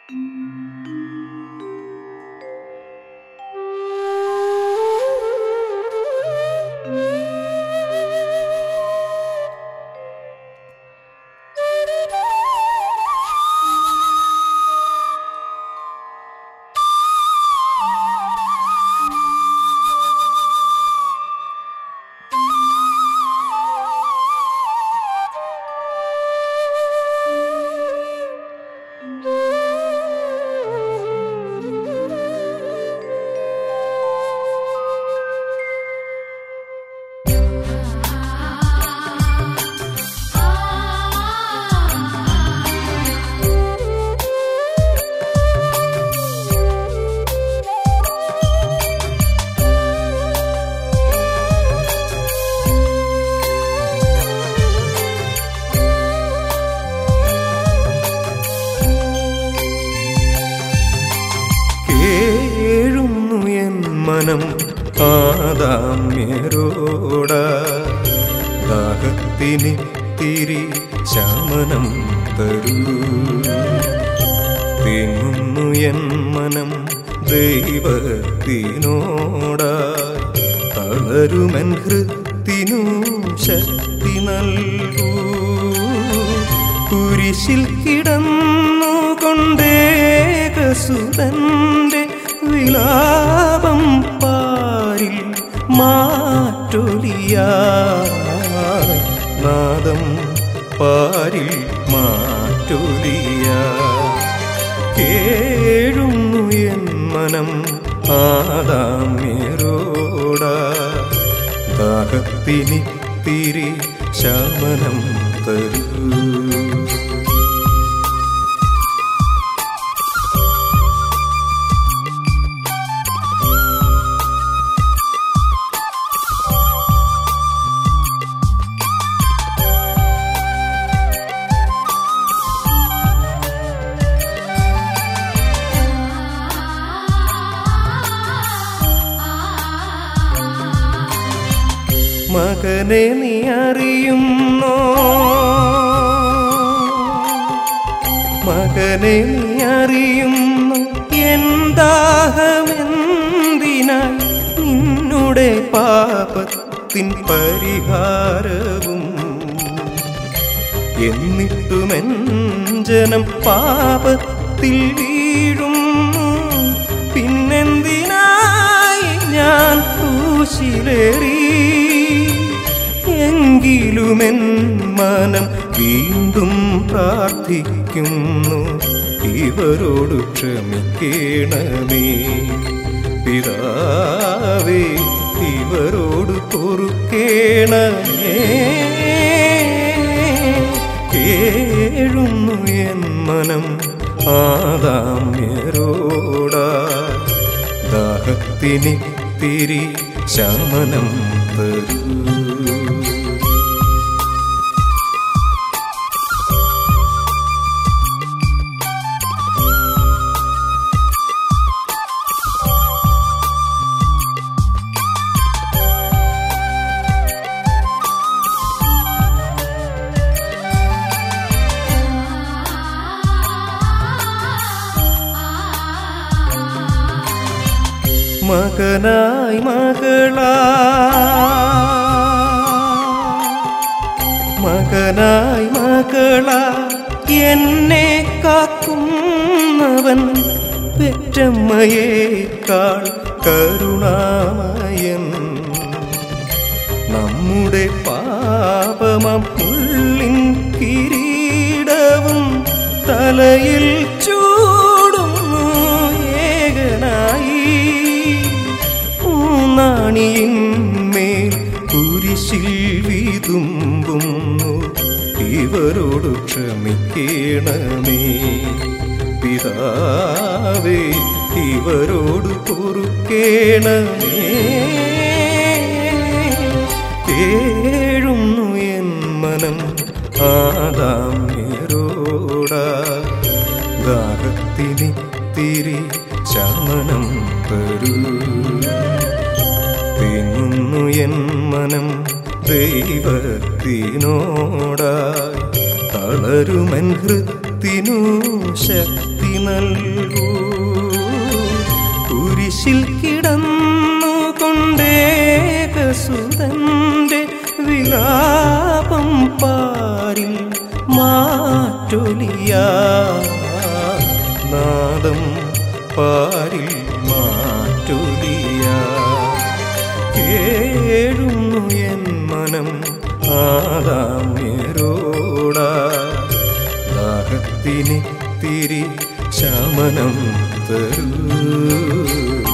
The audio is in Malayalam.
കേഴുന്നു എൻ മനം ആദാമ്യരോട ദാഹത്തിന് തിരി ശമനം തരൂ തിങ്ങുന്നു എൻ മനം ദൈവത്തിനോട തളരുമൻ ഹൃത്തിനു ശക്തി നൽകൂ കുരിശിൽ കിടന്നു കൊണ്ടേകസുതന്റെ വിലാപം പാരിൽ മാറ്റൊലിയായി നാദം പാരിൽ മാറ്റൊലിയ കേഴുന്നു എൻ മനം ആദാമ്യരോട ദാഹത്തിന് തിരി ശമനം തരൂ മകനെ നീ അറിയുന്നോ മകനെ നീ അറിയുന്നു എന്താഹമെന്തിനായി നിന്നുടെ പാപത്തിൻ പരിഹാരവും എന്നിട്ടുമെൻ ജനം പാപത്തിൽ വീഴുന്നു പിന്നെന്തിനായി ഞാൻ ക്രൂശിലേറി എങ്കിലുമെൻ മനം വീണ്ടും പ്രാർത്ഥിക്കുന്നു ഇവരോട് ക്ഷമിക്കണമേ പിതാവേ ഇവരോട് പൊറുക്കേണമേ കേഴുന്നു എൻ മനം ആദാമ്യരോട ദാഹത്തിന് തിരി ശമനം തരൂ മകനായി മകളാ മകനായി മകളാ എന്നെ കാക്കുന്നവൻ പെറ്റമ്മയേക്കാൾ കരുണാമയൻ നമ്മുടെ പാപമം ഉള്ളിൻ കിരീടവും തലയിൽ ചൂടുന്നു ഏകനായി ഊന്നാണിയിന്മേൽ കുരിശിൽ വിതുമ്പുന്നു ഇവരോട് ക്ഷമിക്കണമേ പിതാവേ ഇവരോട് പൊറുക്കേണമേ കേഴുന്നു എൻ മനം ആദാമ്യരോട ദാഹത്തിന് തിരി ശമനം തരൂ തിങ്ങുന്നു എൻ മനം ദൈവത്തിനോടായി തളരുമൻ ഹൃത്തിനു ദാഹത്തിനു ശക്തി നൽകൂ കുരിശിൽ കിടന്നു കൊണ്ടേകസുതന്റെ വിലാപം പാരിൽ മാറ്റൊലിയ നാദം പാരിൽ മാറ്റൊലിയ കേഴുന്നു എൻ മനം ആദാമ്യരോട ദാഹത്തിന് തിരി ശമനം തരൂ